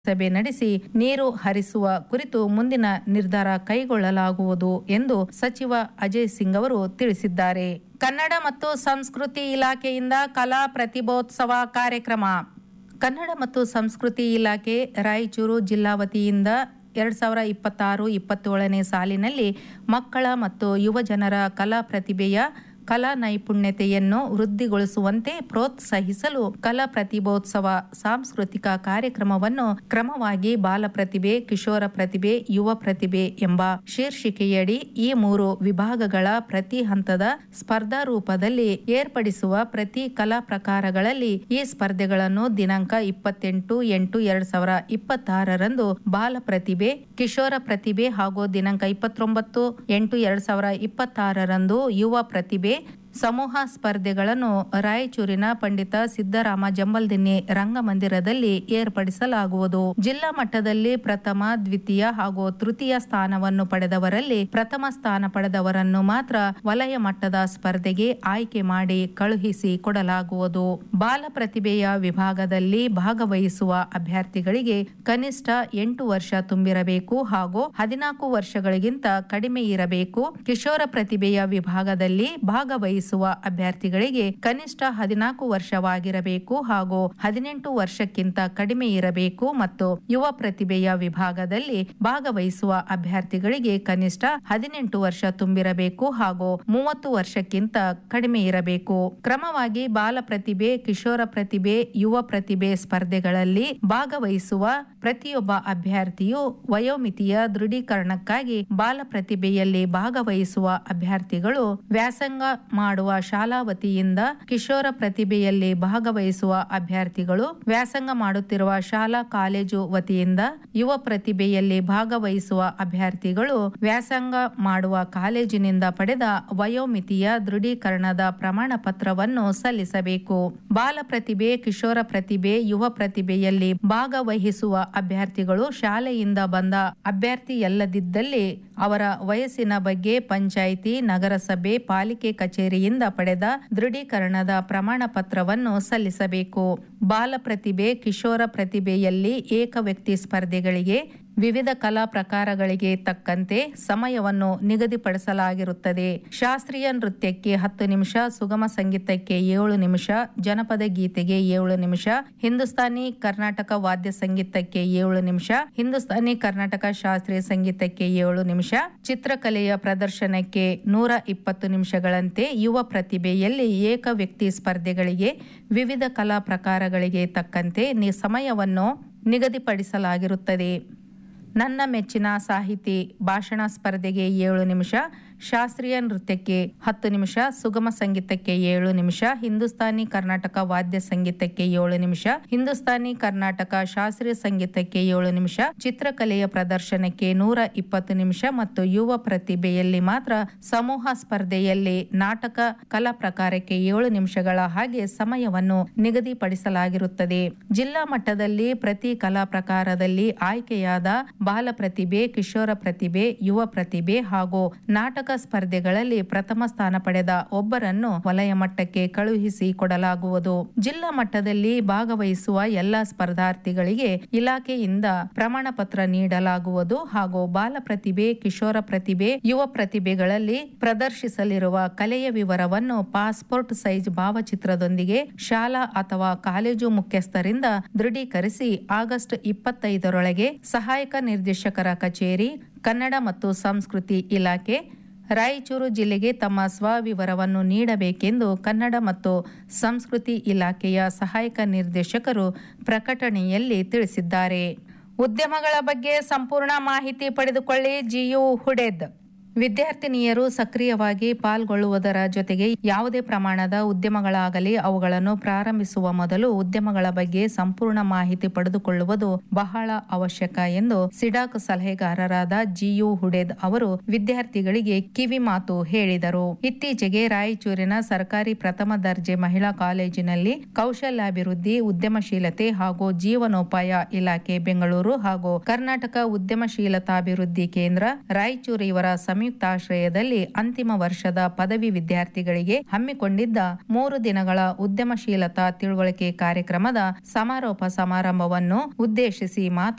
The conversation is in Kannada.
ಸಭೆ ನಡೆಸಿ ನೀರು ಹರಿಸುವ ಕುರಿತು ಮುಂದಿನ ನಿರ್ಧಾರ ಕೈಗೊಳ್ಳಲಾಗುವುದು ಎಂದು ಸಚಿವ ಅಜಯ್ ಸಿಂಗ್ ಅವರು ತಿಳಿಸಿದ್ದಾರೆ ಕನ್ನಡ ಮತ್ತು ಸಂಸ್ಕೃತಿ ಇಲಾಖೆಯಿಂದ ಕಲಾ ಪ್ರತಿಭೋತ್ಸವ ಕಾರ್ಯಕ್ರಮ ಕನ್ನಡ ಮತ್ತು ಸಂಸ್ಕೃತಿ ಇಲಾಖೆ ರಾಯಚೂರು ಜಿಲ್ಲಾ ವತಿಯಿಂದ ಎರಡ್ ಸಾವಿರ ಇಪ್ಪತ್ತಾರು ಇಪ್ಪತ್ತೇಳನೇ ಸಾಲಿನಲ್ಲಿ ಮಕ್ಕಳ ಮತ್ತು ಯುವ ಜನರ ಕಲಾ ಪ್ರತಿಭೆಯ ಕಲಾ ನೈಪುಣ್ಯತೆಯನ್ನು ವೃದ್ಧಿಗೊಳಿಸುವಂತೆ ಪ್ರೋತ್ಸಾಹಿಸಲು ಕಲಾ ಪ್ರತಿಭೋತ್ಸವ ಸಾಂಸ್ಕೃತಿಕ ಕಾರ್ಯಕ್ರಮವನ್ನು ಕ್ರಮವಾಗಿ ಬಾಲ ಪ್ರತಿಭೆ ಕಿಶೋರ ಪ್ರತಿಭೆ ಯುವ ಪ್ರತಿಭೆ ಎಂಬ ಶೀರ್ಷಿಕೆಯಡಿ ಈ ಮೂರು ವಿಭಾಗಗಳ ಪ್ರತಿ ಹಂತದ ಸ್ಪರ್ಧಾ ರೂಪದಲ್ಲಿ ಏರ್ಪಡಿಸುವ ಪ್ರತಿ ಕಲಾ ಪ್ರಕಾರಗಳಲ್ಲಿ ಈ ಸ್ಪರ್ಧೆಗಳನ್ನು ದಿನಾಂಕ ಇಪ್ಪತ್ತೆಂಟು ಎಂಟು ಎರಡ್ ಸಾವಿರ ಇಪ್ಪತ್ತಾರರಂದು ಬಾಲ ಪ್ರತಿಭೆ ಕಿಶೋರ ಪ್ರತಿಭೆ ಹಾಗೂ ದಿನಾಂಕ ಇಪ್ಪತ್ತೊಂಬತ್ತು ಎಂಟು ಎರಡ್ ಸಾವಿರ ಇಪ್ಪತ್ತಾರರಂದು ಯುವ ಪ್ರತಿಭೆ ಸಮೂಹ ಸ್ಪರ್ಧೆಗಳನ್ನು ರಾಯಚೂರಿನ ಪಂಡಿತ ಸಿದ್ದರಾಮ ಜಂಬಲ್ದಿನ್ನಿ ರಂಗಮಂದಿರದಲ್ಲಿ ಏರ್ಪಡಿಸಲಾಗುವುದು ಜಿಲ್ಲಾ ಮಟ್ಟದಲ್ಲಿ ಪ್ರಥಮ ದ್ವಿತೀಯ ಹಾಗೂ ತೃತೀಯ ಸ್ಥಾನವನ್ನು ಪಡೆದವರಲ್ಲಿ ಪ್ರಥಮ ಸ್ಥಾನ ಪಡೆದವರನ್ನು ಮಾತ್ರ ವಲಯ ಮಟ್ಟದ ಸ್ಪರ್ಧೆಗೆ ಆಯ್ಕೆ ಮಾಡಿ ಕಳುಹಿಸಿ ಕೊಡಲಾಗುವುದು ಬಾಲ ಪ್ರತಿಭೆಯ ವಿಭಾಗದಲ್ಲಿ ಭಾಗವಹಿಸುವ ಅಭ್ಯರ್ಥಿಗಳಿಗೆ ಕನಿಷ್ಠ ಎಂಟು ವರ್ಷ ತುಂಬಿರಬೇಕು ಹಾಗೂ ಹದಿನಾಲ್ಕು ವರ್ಷಗಳಿಗಿಂತ ಕಡಿಮೆ ಇರಬೇಕು ಕಿಶೋರ ಪ್ರತಿಭೆಯ ವಿಭಾಗದಲ್ಲಿ ಭಾಗವಹಿಸುವ ಅಭ್ಯರ್ಥಿಗಳಿಗೆ ಕನಿಷ್ಠ ಹದಿನಾಲ್ಕು ವರ್ಷವಾಗಿರಬೇಕು ಹಾಗೂ ಹದಿನೆಂಟು ವರ್ಷಕ್ಕಿಂತ ಕಡಿಮೆ ಇರಬೇಕು ಮತ್ತು ಯುವ ಪ್ರತಿಭೆಯ ವಿಭಾಗದಲ್ಲಿ ಭಾಗವಹಿಸುವ ಅಭ್ಯರ್ಥಿಗಳಿಗೆ ಕನಿಷ್ಠ ಹದಿನೆಂಟು ವರ್ಷ ತುಂಬಿರಬೇಕು ಹಾಗೂ ಮೂವತ್ತು ವರ್ಷಕ್ಕಿಂತ ಕಡಿಮೆ ಇರಬೇಕು ಕ್ರಮವಾಗಿ ಬಾಲ ಪ್ರತಿಭೆ ಕಿಶೋರ ಪ್ರತಿಭೆ ಯುವ ಪ್ರತಿಭೆ ಸ್ಪರ್ಧೆಗಳಲ್ಲಿ ಭಾಗವಹಿಸುವ ಪ್ರತಿಯೊಬ್ಬ ಅಭ್ಯರ್ಥಿಯು ವಯೋಮಿತಿಯ ದೃಢೀಕರಣಕ್ಕಾಗಿ ಬಾಲ ಪ್ರತಿಭೆಯಲ್ಲಿ ಭಾಗವಹಿಸುವ ಅಭ್ಯರ್ಥಿಗಳು ವ್ಯಾಸಂಗ ಮಾಡುವ ಶಾಲಾ ವತಿಯಿಂದ ಕಿಶೋರ ಪ್ರತಿಭೆಯಲ್ಲಿ ಭಾಗವಹಿಸುವ ಅಭ್ಯರ್ಥಿಗಳು ವ್ಯಾಸಂಗ ಮಾಡುತ್ತಿರುವ ಶಾಲಾ ಕಾಲೇಜು ವತಿಯಿಂದ ಯುವ ಪ್ರತಿಭೆಯಲ್ಲಿ ಭಾಗವಹಿಸುವ ಅಭ್ಯರ್ಥಿಗಳು ವ್ಯಾಸಂಗ ಮಾಡುವ ಕಾಲೇಜಿನಿಂದ ಪಡೆದ ವಯೋಮಿತಿಯ ದೃಢೀಕರಣದ ಪ್ರಮಾಣ ಪತ್ರವನ್ನು ಸಲ್ಲಿಸಬೇಕು ಬಾಲ ಪ್ರತಿಭೆ ಕಿಶೋರ ಪ್ರತಿಭೆ ಯುವ ಪ್ರತಿಭೆಯಲ್ಲಿ ಭಾಗವಹಿಸುವ ಅಭ್ಯರ್ಥಿಗಳು ಶಾಲೆಯಿಂದ ಬಂದ ಅಭ್ಯರ್ಥಿಯಲ್ಲದಿದ್ದಲ್ಲಿ ಅವರ ವಯಸ್ಸಿನ ಬಗ್ಗೆ ಪಂಚಾಯಿತಿ ನಗರಸಭೆ ಪಾಲಿಕೆ ಕಚೇರಿಯಿಂದ ಪಡೆದ ದೃಢೀಕರಣದ ಪ್ರಮಾಣ ಪತ್ರವನ್ನು ಸಲ್ಲಿಸಬೇಕು ಬಾಲ ಪ್ರತಿಭೆ ಕಿಶೋರ ಪ್ರತಿಭೆಯಲ್ಲಿ ಏಕ ವ್ಯಕ್ತಿ ಸ್ಪರ್ಧೆಗಳಿಗೆ ವಿವಿಧ ಕಲಾ ಪ್ರಕಾರಗಳಿಗೆ ತಕ್ಕಂತೆ ಸಮಯವನ್ನು ನಿಗದಿಪಡಿಸಲಾಗಿರುತ್ತದೆ ಶಾಸ್ತ್ರೀಯ ನೃತ್ಯಕ್ಕೆ ಹತ್ತು ನಿಮಿಷ ಸುಗಮ ಸಂಗೀತಕ್ಕೆ ಏಳು ನಿಮಿಷ ಜನಪದ ಗೀತೆಗೆ ಏಳು ನಿಮಿಷ ಹಿಂದೂಸ್ತಾನಿ ಕರ್ನಾಟಕ ವಾದ್ಯ ಸಂಗೀತಕ್ಕೆ ಏಳು ನಿಮಿಷ ಹಿಂದೂಸ್ತಾನಿ ಕರ್ನಾಟಕ ಶಾಸ್ತ್ರೀಯ ಸಂಗೀತಕ್ಕೆ ಏಳು ನಿಮಿಷ ಚಿತ್ರಕಲೆಯ ಪ್ರದರ್ಶನಕ್ಕೆ ನೂರ ಇಪ್ಪತ್ತು ನಿಮಿಷಗಳಂತೆ ಯುವ ಪ್ರತಿಭೆಯಲ್ಲಿ ಏಕ ವ್ಯಕ್ತಿ ಸ್ಪರ್ಧೆಗಳಿಗೆ ವಿವಿಧ ಕಲಾ ಪ್ರಕಾರಗಳಿಗೆ ತಕ್ಕಂತೆ ನಿ- ಸಮಯವನ್ನು ನಿಗದಿಪಡಿಸಲಾಗಿರುತ್ತದೆ ನನ್ನ ಮೆಚ್ಚಿನ ಸಾಹಿತಿ ಭಾಷಣ ಸ್ಪರ್ಧೆಗೆ ಏಳು ನಿಮಿಷ ಶಾಸ್ತ್ರೀಯ ನೃತ್ಯಕ್ಕೆ ಹತ್ತು ನಿಮಿಷ ಸುಗಮ ಸಂಗೀತಕ್ಕೆ ಏಳು ನಿಮಿಷ ಹಿಂದೂಸ್ತಾನಿ ಕರ್ನಾಟಕ ವಾದ್ಯ ಸಂಗೀತಕ್ಕೆ ಏಳು ನಿಮಿಷ ಹಿಂದೂಸ್ತಾನಿ ಕರ್ನಾಟಕ ಶಾಸ್ತ್ರೀಯ ಸಂಗೀತಕ್ಕೆ ಏಳು ನಿಮಿಷ ಚಿತ್ರಕಲೆಯ ಪ್ರದರ್ಶನಕ್ಕೆ ನೂರ ಇಪ್ಪತ್ತು ನಿಮಿಷ ಮತ್ತು ಯುವ ಪ್ರತಿಭೆಯಲ್ಲಿ ಮಾತ್ರ ಸಮೂಹ ಸ್ಪರ್ಧೆಯಲ್ಲಿ ನಾಟಕ ಕಲಾ ಪ್ರಕಾರಕ್ಕೆ ಏಳು ನಿಮಿಷಗಳ ಹಾಗೆ ಸಮಯವನ್ನು ನಿಗದಿಪಡಿಸಲಾಗಿರುತ್ತದೆ ಜಿಲ್ಲಾ ಮಟ್ಟದಲ್ಲಿ ಪ್ರತಿ ಕಲಾ ಪ್ರಕಾರದಲ್ಲಿ ಆಯ್ಕೆಯಾದ ಬಾಲ ಪ್ರತಿಭೆ ಕಿಶೋರ ಪ್ರತಿಭೆ ಯುವ ಪ್ರತಿಭೆ ಹಾಗೂ ನಾಟಕ ಸ್ಪರ್ಧೆಗಳಲ್ಲಿ ಪ್ರಥಮ ಸ್ಥಾನ ಪಡೆದ ಒಬ್ಬರನ್ನು ವಲಯ ಮಟ್ಟಕ್ಕೆ ಕಳುಹಿಸಿ ಕೊಡಲಾಗುವುದು ಜಿಲ್ಲಾ ಮಟ್ಟದಲ್ಲಿ ಭಾಗವಹಿಸುವ ಎಲ್ಲ ಸ್ಪರ್ಧಾರ್ಥಿಗಳಿಗೆ ಇಲಾಖೆಯಿಂದ ಪ್ರಮಾಣ ಪತ್ರ ನೀಡಲಾಗುವುದು ಹಾಗೂ ಬಾಲ ಪ್ರತಿಭೆ ಕಿಶೋರ ಪ್ರತಿಭೆ ಯುವ ಪ್ರತಿಭೆಗಳಲ್ಲಿ ಪ್ರದರ್ಶಿಸಲಿರುವ ಕಲೆಯ ವಿವರವನ್ನು ಪಾಸ್ಪೋರ್ಟ್ ಸೈಜ್ ಭಾವಚಿತ್ರದೊಂದಿಗೆ ಶಾಲಾ ಅಥವಾ ಕಾಲೇಜು ಮುಖ್ಯಸ್ಥರಿಂದ ದೃಢೀಕರಿಸಿ ಆಗಸ್ಟ್ ಇಪ್ಪತ್ತೈದರೊಳಗೆ ಸಹಾಯಕ ನಿರ್ದೇಶಕರ ಕಚೇರಿ ಕನ್ನಡ ಮತ್ತು ಸಂಸ್ಕೃತಿ ಇಲಾಖೆ ರಾಯಚೂರು ಜಿಲ್ಲೆಗೆ ತಮ್ಮ ಸ್ವವಿವರವನ್ನು ನೀಡಬೇಕೆಂದು ಕನ್ನಡ ಮತ್ತು ಸಂಸ್ಕೃತಿ ಇಲಾಖೆಯ ಸಹಾಯಕ ನಿರ್ದೇಶಕರು ಪ್ರಕಟಣೆಯಲ್ಲಿ ತಿಳಿಸಿದ್ದಾರೆ ಉದ್ಯಮಗಳ ಬಗ್ಗೆ ಸಂಪೂರ್ಣ ಮಾಹಿತಿ ಪಡೆದುಕೊಳ್ಳಿ ಜಿಯು ಹುಡೆದ್ ವಿದ್ಯಾರ್ಥಿನಿಯರು ಸಕ್ರಿಯವಾಗಿ ಪಾಲ್ಗೊಳ್ಳುವುದರ ಜೊತೆಗೆ ಯಾವುದೇ ಪ್ರಮಾಣದ ಉದ್ಯಮಗಳಾಗಲಿ ಅವುಗಳನ್ನು ಪ್ರಾರಂಭಿಸುವ ಮೊದಲು ಉದ್ಯಮಗಳ ಬಗ್ಗೆ ಸಂಪೂರ್ಣ ಮಾಹಿತಿ ಪಡೆದುಕೊಳ್ಳುವುದು ಬಹಳ ಅವಶ್ಯಕ ಎಂದು ಸಿಡಾಕ್ ಸಲಹೆಗಾರರಾದ ಜಿಯು ಹುಡೇದ್ ಅವರು ವಿದ್ಯಾರ್ಥಿಗಳಿಗೆ ಕಿವಿ ಮಾತು ಹೇಳಿದರು ಇತ್ತೀಚೆಗೆ ರಾಯಚೂರಿನ ಸರ್ಕಾರಿ ಪ್ರಥಮ ದರ್ಜೆ ಮಹಿಳಾ ಕಾಲೇಜಿನಲ್ಲಿ ಕೌಶಲ್ಯಾಭಿವೃದ್ಧಿ ಉದ್ಯಮಶೀಲತೆ ಹಾಗೂ ಜೀವನೋಪಾಯ ಇಲಾಖೆ ಬೆಂಗಳೂರು ಹಾಗೂ ಕರ್ನಾಟಕ ಉದ್ಯಮಶೀಲತಾಭಿವೃದ್ಧಿ ಕೇಂದ್ರ ರಾಯಚೂರು ಇವರ ಸಂಯುಕ್ತಾಶ್ರಯದಲ್ಲಿ ಅಂತಿಮ ವರ್ಷದ ಪದವಿ ವಿದ್ಯಾರ್ಥಿಗಳಿಗೆ ಹಮ್ಮಿಕೊಂಡಿದ್ದ ಮೂರು ದಿನಗಳ ಉದ್ಯಮಶೀಲತಾ ತಿಳುವಳಿಕೆ ಕಾರ್ಯಕ್ರಮದ ಸಮಾರೋಪ ಸಮಾರಂಭವನ್ನು ಉದ್ದೇಶಿಸಿ ಮಾತನಾಡಿದ